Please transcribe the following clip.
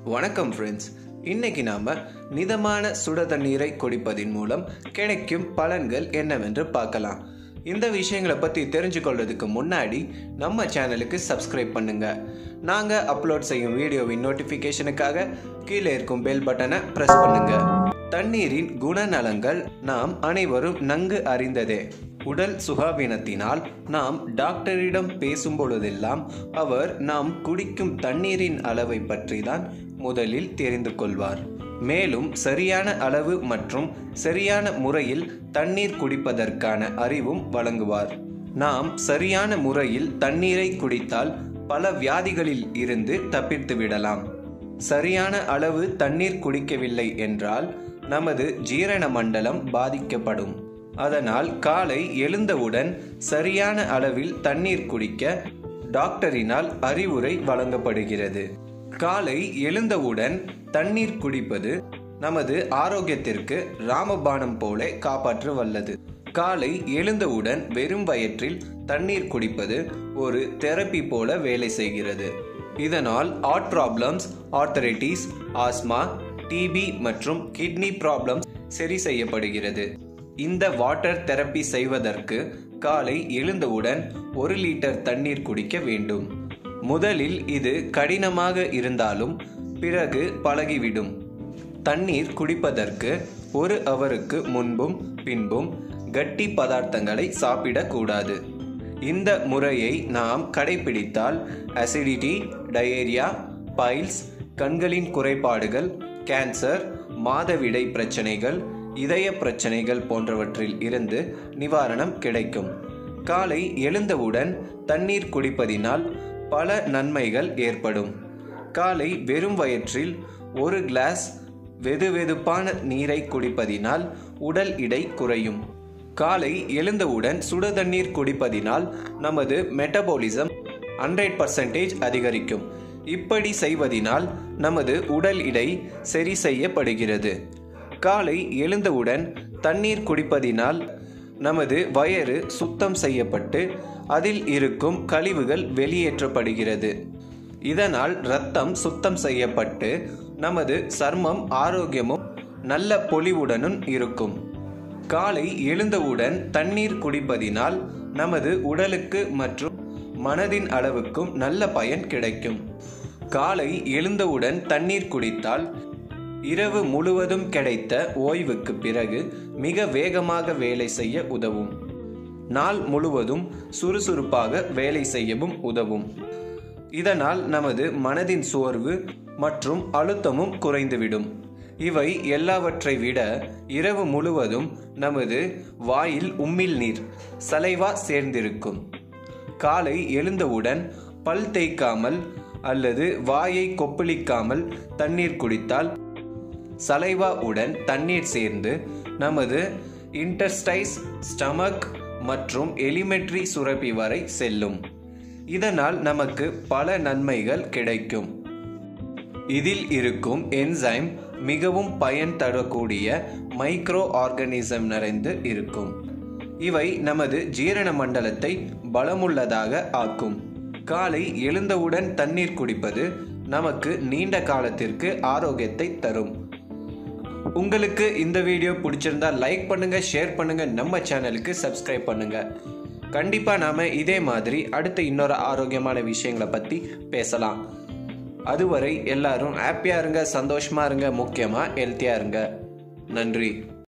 வணக்கம் ஃப்ரெண்ட்ஸ் இன்னைக்கு நாம மிதமான சுட தண்ணீரை குடிப்பதின் மூலம் கிடைக்கும் பலன்கள் என்னவென்று பார்க்கலாம் இந்த விஷயங்களை பற்றி தெரிஞ்சுக்கொள்றதுக்கு முன்னாடி நம்ம சேனலுக்கு சப்ஸ்கிரைப் பண்ணுங்க நாங்கள் அப்லோட் செய்யும் வீடியோவின் நோட்டிஃபிகேஷனுக்காக கீழே இருக்கும் பெல் பட்டனை ப்ரெஸ் பண்ணுங்க தண்ணீரின் குணநலங்கள் நாம் அனைவரும் நன்கு அறிந்ததே உடல் சுகாவீனத்தினால் நாம் டாக்டரிடம் பேசும் பொழுதெல்லாம் அவர் நாம் குடிக்கும் தண்ணீரின் அளவை பற்றி தான் முதலில் தெரிந்து கொள்வார் மேலும் சரியான அளவு மற்றும் சரியான முறையில் தண்ணீர் குடிப்பதற்கான அறிவும் வழங்குவார் நாம் சரியான முறையில் தண்ணீரை குடித்தால் பல வியாதிகளில் இருந்து தப்பித்து விடலாம் சரியான அளவு தண்ணீர் குடிக்கவில்லை என்றால் நமது ஜீரண மண்டலம் பாதிக்கப்படும் அதனால் காலை எழுந்தவுடன் சரியான அளவில் தண்ணீர் குடிக்க டாக்டரினால் அறிவுரை வழங்கப்படுகிறது காலை எழுந்தவுடன் தண்ணீர் குடிப்பது நமது ஆரோக்கியத்திற்கு ராமபானம் போல காப்பாற்ற வல்லது காலை எழுந்தவுடன் வெறும் வயிற்றில் தண்ணீர் குடிப்பது ஒரு தெரப்பி போல வேலை செய்கிறது இதனால் heart problems arthritis asthma TB மற்றும் கிட்னி ப்ராப்ளம்ஸ் சரி செய்யப்படுகிறது இந்த வாட்டர் தெரப்பி செய்வதற்கு காலை எழுந்தவுடன் ஒரு லிட்டர் தண்ணீர் குடிக்க வேண்டும் முதலில் இது கடினமாக இருந்தாலும் பிறகு பழகிவிடும் தண்ணீர் குடிப்பதற்கு ஒரு அவருக்கு முன்பும் பின்பும் கட்டி பதார்த்தங்களை சாப்பிடக்கூடாது இந்த முறையை நாம் கடைபிடித்தால் அசிடிட்டி டயேரியா பைல்ஸ் கண்களின் குறைபாடுகள் கேன்சர் மாதவிடை பிரச்சனைகள் இதய பிரச்சனைகள் போன்றவற்றில் இருந்து நிவாரணம் கிடைக்கும் காலை எழுந்தவுடன் தண்ணீர் குடிப்பதினால் பல நன்மைகள் ஏற்படும் காலை வெறும் வயிற்றில் ஒரு கிளாஸ் வெதுவெதுப்பான நீரை குடிப்பதினால் உடல் எடை குறையும் காலை எழுந்தவுடன் சுட தண்ணீர் குடிப்பதினால் நமது மெட்டபாலிசம் ஹண்ட்ரட் பர்சன்டேஜ் அதிகரிக்கும் இப்படி செய்வதினால் நமது உடல் எடை சரி செய்யப்படுகிறது காலை எழுந்தவுடன் தண்ணீர் குடிப்பதினால் நமது வயிறு சுத்தம் செய்யப்பட்டு அதில் இருக்கும் கழிவுகள் வெளியேற்றப்படுகிறது இதனால் இரத்தம் சுத்தம் செய்யப்பட்டு நமது சர்மம் ஆரோக்கியமும் நல்ல பொலிவுடனும் இருக்கும் காலை எழுந்தவுடன் தண்ணீர் குடிப்பதினால் நமது உடலுக்கு மற்றும் மனதின் அளவுக்கும் நல்ல பயன் கிடைக்கும் காலை எழுந்தவுடன் தண்ணீர் குடித்தால் இரவு முழுவதும் கிடைத்த ஓய்வுக்கு பிறகு மிக வேகமாக வேலை செய்ய உதவும் நாள் முழுவதும் சுறுசுறுப்பாக வேலை செய்யவும் உதவும் இதனால் நமது மனதின் சோர்வு மற்றும் அழுத்தமும் குறைந்துவிடும் இவை எல்லாவற்றை விட இரவு முழுவதும் நமது வாயில் உம்மில் நீர் சலைவா சேர்ந்திருக்கும் காலை எழுந்தவுடன் பல் தேய்க்காமல் அல்லது வாயை கொப்பளிக்காமல் தண்ணீர் குடித்தால் சலைவா உடன் தண்ணீர் சேர்ந்து நமது இன்டர்ஸ்டைஸ் ஸ்டமக் மற்றும் எலிமெட்ரி சுரப்பி வரை செல்லும் இதனால் நமக்கு பல நன்மைகள் கிடைக்கும் இதில் இருக்கும் என்சைம் மிகவும் பயன் தரக்கூடிய மைக்ரோ ஆர்கனிசம் நிறைந்து இருக்கும் இவை நமது ஜீரண மண்டலத்தை பலமுள்ளதாக ஆக்கும் காலை எழுந்தவுடன் தண்ணீர் குடிப்பது நமக்கு நீண்ட காலத்திற்கு ஆரோக்கியத்தை தரும் உங்களுக்கு இந்த வீடியோ பிடிச்சிருந்தா லைக் பண்ணுங்க ஷேர் பண்ணுங்க நம்ம சேனலுக்கு சப்ஸ்கிரைப் பண்ணுங்க கண்டிப்பா நாம இதே மாதிரி அடுத்த இன்னொரு ஆரோக்கியமான விஷயங்களை பத்தி பேசலாம் அதுவரை எல்லாரும் ஹாப்பியா இருங்க சந்தோஷமா இருங்க முக்கியமா ஹெல்த்தியா இருங்க நன்றி